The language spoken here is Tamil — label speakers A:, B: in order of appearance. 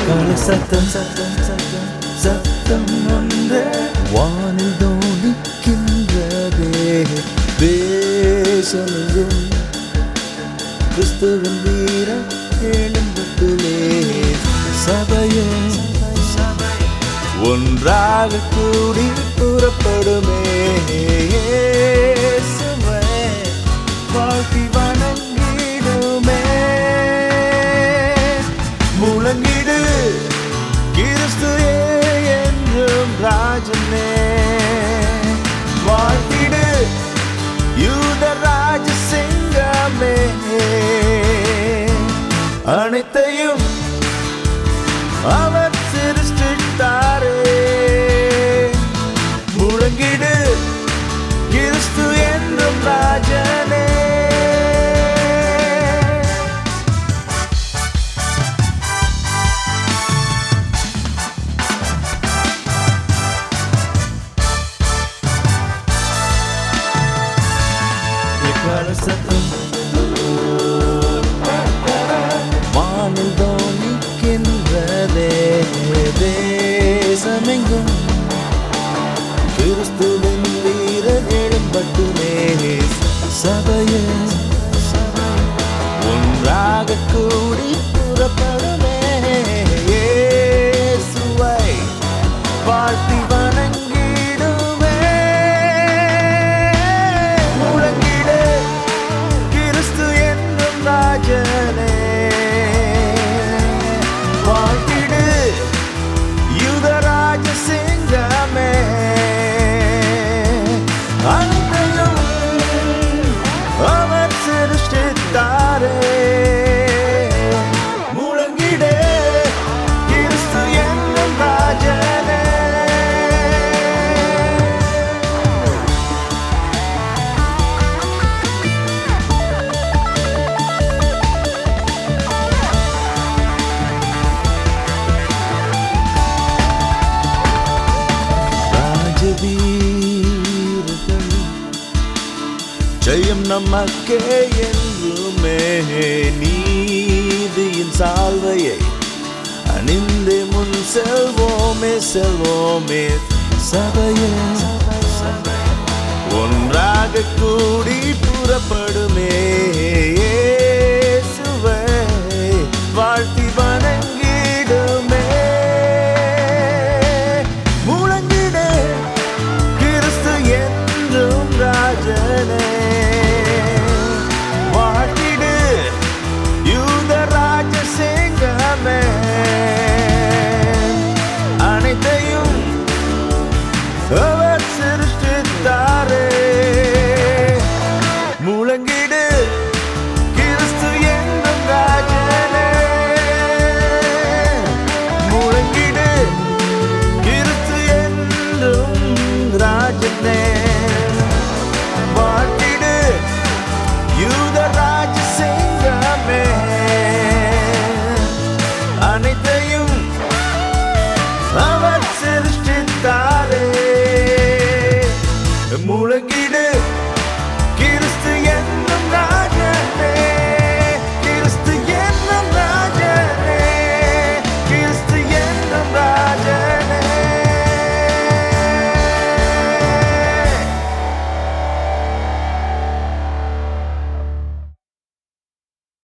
A: எக்கால சத்தம் சத்தம் சத்தம் சத்தம் ஒன்று வானில் தோணிக்கின்றதே தேசமெங்கும் கிறிஸ்துவின் வீரம் எழும்பட்டுமே சபையே ஒன்றாக கூடி புறப்படுமே இயேசுவை வாழ்த்தி வணங்கிடுமே முழங்கிடு கிறிஸ்து என்றும் ராஜனே வாழ்த்திடு யூதராஜ சிங்கமே அனைத்தையும் அவர் சிருஷ்டித்தாரே முழங்கிடு கிறிஸ்து என்றும் ராஜனே எக்கால சத்தம் வானில் தோணிக்கின்றதே தேசமெங்கும் கிறிஸ்துவின் வீரர் எழும்பட்டுமே சபையே ஒன்றாக கூடி புறப்படுமே இயேசுவை வாழ்த்தி வணங்கிடுமே முழங்கிடு கிறிஸ்து என்னும் ராஜனே வாழ்த்திடு யுகராஜ சிங்கமே அனைத்தையும் அவர் சிருஷ்டித்தாரே முழங்கிடு கிறிஸ்து என்னும் ராஜனே ராஜவீரர்கள் ஜெயம் நமக்கே என்றுமே நீதியின் சால்வையை அணிந்தே முன் செல்வோமே செல்வோமே சபையே ஒன்றாக கூடி புறப்படுமே